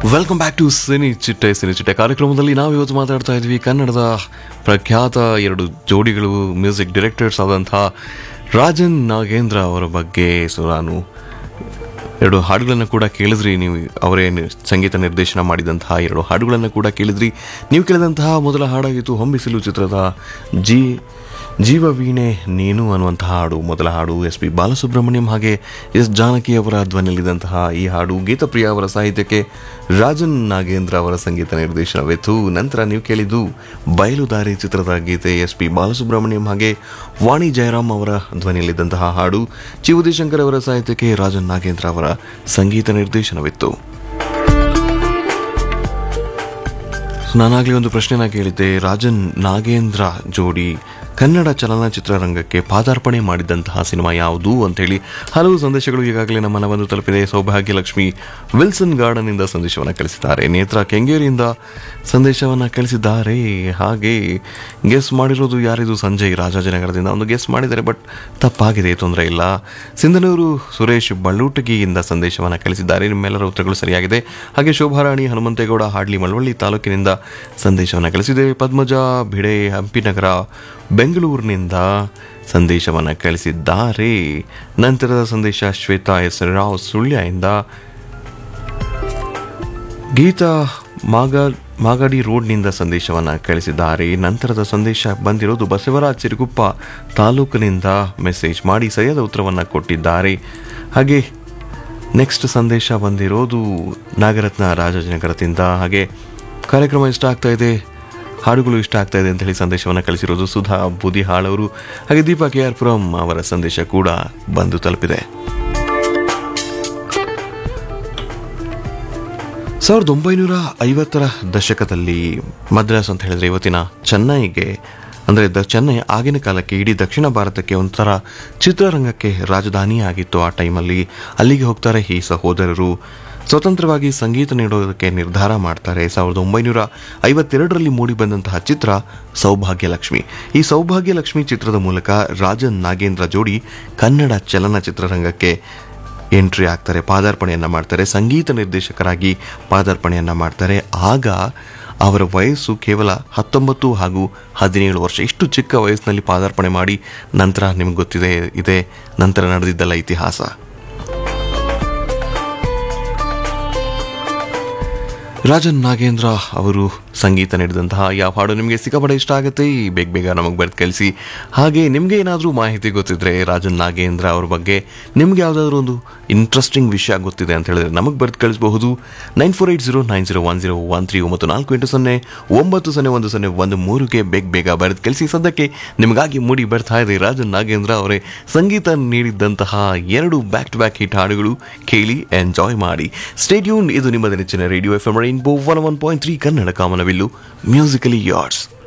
welcome back to Cini Chitte Cini Chitte ಕಾರ್ಯಕ್ರಮದಲ್ಲಿ ನಾವು ಇವತ್ತು ಮಾತಾಡ್ತಾ ಇದ್ವಿ ಕನ್ನಡದ ಪ್ರಖ್ಯಾತ ಎರಡು ಜೋಡಿಗಳು ಮ್ಯೂಸಿಕ್ ಡೈರೆಕ್ಟರ್ಸ್ ಆದಂತಹ ರಾಜನ್ ನಾಗೇಂದ್ರ ಅವರ ಬಗ್ಗೆ ಸೊ ನಾನು ಎರಡು ಹಾಡುಗಳನ್ನು ಕೂಡ ಕೇಳಿದ್ರಿ ನೀವು ಅವರೇ ನಿ- ಸಂಗೀತ ನಿರ್ದೇಶನ ಮಾಡಿದಂತಹ ಎರಡು ಹಾಡುಗಳನ್ನು ಕೂಡ ಕೇಳಿದ್ರಿ ನೀವು ಕೇಳಿದಂತಹ ಮೊದಲ ಹಾಡಾಗಿತ್ತು ಹೊಂಬಿಸಿಲು ಚಿತ್ರದ ಜಿ ಜೀವ ವೀಣೆ ನೀನು ಅನ್ನುವಂತಹ ಹಾಡು ಮೊದಲ ಹಾಡು ಎಸ್ ಪಿ ಬಾಲಸುಬ್ರಹ್ಮಣ್ಯಂ ಹಾಗೆ ಎಸ್ ಜಾನಕಿ ಅವರ ಧ್ವನಿಯಲ್ಲಿದ್ದಂತಹ ಈ ಹಾಡು ಗೀತಪ್ರಿಯ ಅವರ ಸಾಹಿತ್ಯಕ್ಕೆ ರಾಜನ್ ನಾಗೇಂದ್ರ ಅವರ ಸಂಗೀತ ನಿರ್ದೇಶನವಿತ್ತು ನಂತರ ನೀವು ಕೇಳಿದ್ದು ಬಯಲುದಾರಿ ಚಿತ್ರದ ಗೀತೆ ಎಸ್ ಪಿ ಬಾಲಸುಬ್ರಹ್ಮಣ್ಯಂ ಹಾಗೆ ವಾಣಿ ಜಯರಾಮ್ ಅವರ ಧ್ವನಿಯಲ್ಲಿದ್ದಂತಹ ಹಾಡು ಚಿವುದಿ ಶಂಕರ್ ಅವರ ಸಾಹಿತ್ಯಕ್ಕೆ ರಾಜನ್ ನಾಗೇಂದ್ರ ಅವರ ಸಂಗೀತ ನಿರ್ದೇಶನವಿತ್ತು ನಾನಾಗಲೇ ಒಂದು ಪ್ರಶ್ನೆನ ಕೇಳಿದ್ದೆ ರಾಜನ್ ನಾಗೇಂದ್ರ ಜೋಡಿ ಕನ್ನಡ ಚಲನಚಿತ್ರರಂಗಕ್ಕೆ ಪಾದಾರ್ಪಣೆ ಮಾಡಿದಂತಹ ಸಿನಿಮಾ ಯಾವುದು ಅಂತೇಳಿ ಹಲವು ಸಂದೇಶಗಳು ಈಗಾಗಲೇ ನಮ್ಮನ್ನ ಬಂದು ತಲುಪಿದೆ ಸೌಭಾಗ್ಯ ಲಕ್ಷ್ಮಿ ವಿಲ್ಸನ್ ಗಾರ್ಡನ್ ಇಂದ ಸಂದೇಶವನ್ನು ಕಳಿಸಿದ್ದಾರೆ ನೇತ್ರ ಕೆಂಗೇರಿಯಿಂದ ಸಂದೇಶವನ್ನು ಕಳಿಸಿದ್ದಾರೆ ಹಾಗೆ ಗೆಸ್ ಮಾಡಿರೋದು ಯಾರಿದು ಸಂಜಯ್ ರಾಜಾಜಿನಗರದಿಂದ ಒಂದು ಗೆಸ್ ಮಾಡಿದ್ದಾರೆ ಬಟ್ ತಪ್ಪಾಗಿದೆ ತೊಂದರೆ ಇಲ್ಲ ಸಿಂಧನೂರು ಸುರೇಶ್ ಬಳ್ಳೂಟಗಿಯಿಂದ ಸಂದೇಶವನ್ನು ಕಳಿಸಿದ್ದಾರೆ ನಿಮ್ಮೆಲ್ಲರ ಉತ್ತರಗಳು ಸರಿಯಾಗಿದೆ ಹಾಗೆ ಶೋಭಾರಾಣಿ ಹನುಮಂತೇಗೌಡ ಹಾಡ್ಲಿ ಮಳವಳ್ಳಿ ತಾಲೂಕಿನಿಂದ ಸಂದೇಶವನ್ನು ಕಳಿಸಿದೆ ಪದ್ಮಜ ಭಿಡೆ ಹಂಪಿನಗರ ಬೆಂಗಳೂರಿನಿಂದ ಸಂದೇಶವನ್ನು ಕಳಿಸಿದ್ದಾರೆ ನಂತರದ ಸಂದೇಶ ಶ್ವೇತಾ ಎಸ್ ರಾವ್ ಸುಳ್ಯದಿಂದ ಗೀತಾ ಮಾಗ ಮಾಗಡಿ ರೋಡ್ನಿಂದ ಸಂದೇಶವನ್ನು ಕಳಿಸಿದ್ದಾರೆ ನಂತರದ ಸಂದೇಶ ಬಂದಿರೋದು ಬಸವರಾಜ್ ಸಿರುಗುಪ್ಪ ತಾಲೂಕಿನಿಂದ ಮೆಸೇಜ್ ಮಾಡಿ ಸರಿಯಾದ ಉತ್ತರವನ್ನು ಕೊಟ್ಟಿದ್ದಾರೆ ಹಾಗೆ ನೆಕ್ಸ್ಟ್ ಸಂದೇಶ ಬಂದಿರೋದು ನಾಗರತ್ನ ರಾಜಾಜಿನಗರದಿಂದ ಹಾಗೆ ಕಾರ್ಯಕ್ರಮ ಇಷ್ಟ ಆಗ್ತಾ ಇದೆ ಹಾಡುಗಳು ಇಷ್ಟ ಆಗ್ತಾ ಇದೆ ಅಂತ ಹೇಳಿ ಸಂದೇಶವನ್ನು ಕಳಿಸಿರೋದು ಸುಧಾ ಬುದಿಹಾಳ್ ಅವರು ಹಾಗೆ ದೀಪಾ ಕೆ ಆರ್ ಪುರಂ ಅವರ ಸಂದೇಶ ಕೂಡ ಬಂದು ತಲುಪಿದೆ ಸಾವಿರದ ಒಂಬೈನೂರ ಐವತ್ತರ ದಶಕದಲ್ಲಿ ಮದ್ರಾಸ್ ಅಂತ ಹೇಳಿದ್ರೆ ಇವತ್ತಿನ ಚೆನ್ನೈಗೆ ಅಂದರೆ ದ ಚೆನ್ನೈ ಆಗಿನ ಕಾಲಕ್ಕೆ ಇಡೀ ದಕ್ಷಿಣ ಭಾರತಕ್ಕೆ ಒಂಥರ ಚಿತ್ರರಂಗಕ್ಕೆ ರಾಜಧಾನಿ ಆಗಿತ್ತು ಆ ಟೈಮಲ್ಲಿ ಅಲ್ಲಿಗೆ ಹೋಗ್ತಾರೆ ಈ ಸಹೋದರರು ಸ್ವತಂತ್ರವಾಗಿ ಸಂಗೀತ ನೀಡೋದಕ್ಕೆ ನಿರ್ಧಾರ ಮಾಡ್ತಾರೆ ಸಾವಿರದ ಒಂಬೈನೂರ ಐವತ್ತೆರಡರಲ್ಲಿ ಮೂಡಿಬಂದಂತಹ ಚಿತ್ರ ಸೌಭಾಗ್ಯ ಲಕ್ಷ್ಮಿ ಈ ಸೌಭಾಗ್ಯ ಲಕ್ಷ್ಮಿ ಚಿತ್ರದ ಮೂಲಕ ರಾಜನ್ ನಾಗೇಂದ್ರ ಜೋಡಿ ಕನ್ನಡ ಚಲನಚಿತ್ರರಂಗಕ್ಕೆ ಎಂಟ್ರಿ ಆಗ್ತಾರೆ ಪಾದಾರ್ಪಣೆಯನ್ನು ಮಾಡ್ತಾರೆ ಸಂಗೀತ ನಿರ್ದೇಶಕರಾಗಿ ಪಾದಾರ್ಪಣೆಯನ್ನು ಮಾಡ್ತಾರೆ ಆಗ ಅವರ ವಯಸ್ಸು ಕೇವಲ ಹತ್ತೊಂಬತ್ತು ಹಾಗೂ ಹದಿನೇಳು ವರ್ಷ ಇಷ್ಟು ಚಿಕ್ಕ ವಯಸ್ಸಿನಲ್ಲಿ ಪಾದಾರ್ಪಣೆ ಮಾಡಿ ನಂತರ ನಿಮ್ಗೆ ಗೊತ್ತಿದೆ ಇದೆ ನಂತರ ನಡೆದಿದ್ದಲ್ಲ ಇತಿಹಾಸ ರಾಜನ್ ನಾಗೇಂದ್ರ ಅವರು ಸಂಗೀತ ನೀಡಿದಂತಹ ಯಾವ ಹಾಡು ನಿಮಗೆ ಸಿಕ್ಕಾಪಟ್ಟೆ ಇಷ್ಟ ಆಗುತ್ತೆ ಬೇಗ ಬೇಗ ನಮಗೆ ಬರೆದು ಕಳಿಸಿ ಹಾಗೆ ನಿಮಗೆ ಏನಾದರೂ ಮಾಹಿತಿ ಗೊತ್ತಿದ್ರೆ ರಾಜನ್ ನಾಗೇಂದ್ರ ಅವ್ರ ಬಗ್ಗೆ ನಿಮ್ಗೆ ಯಾವುದಾದ್ರೂ ಒಂದು ಇಂಟ್ರೆಸ್ಟಿಂಗ್ ವಿಷಯ ಗೊತ್ತಿದೆ ಅಂತ ಹೇಳಿದ್ರೆ ನಮಗೆ ಬರೆದು ಕಳಿಸಬಹುದು nine four eight zero nine zero one zero one three ಒಂಬತ್ತು ನಾಲ್ಕು ಎಂಟು ಸೊನ್ನೆ ಒಂಬತ್ತು ಸೊನ್ನೆ ಒಂದು ಸೊನ್ನೆ ಒಂದು ಮೂರುಗೆ ಬೇಗ ಬೇಗ ಬರೆದು ಕಳಿಸಿ ಸದ್ಯಕ್ಕೆ ನಿಮಗಾಗಿ ಮೂಡಿ ಬರ್ತಾ ಇದೆ ರಾಜನ್ ನಾಗೇಂದ್ರ ಅವರೇ ಸಂಗೀತ ನೀಡಿದ್ದಂತಹ ಎರಡು ಬ್ಯಾಕ್ ಟು ಬ್ಯಾಕ್ ಹಿಟ್ ಹಾಡುಗಳು ಕೇಳಿ ಎಂಜಾಯ್ ಮಾಡಿ ಸ್ಟೇಟ್ಯೂನ್ ಇದು ನಿಮ್ಮ ನೆಚ್ಚಿನ radio F M rainbow one one point three Kannada ಕಾಮನವಿಲ್ಲು ಮ್ಯೂಸಿಕಲಿ ಯಾರ್ಡ್ಸ್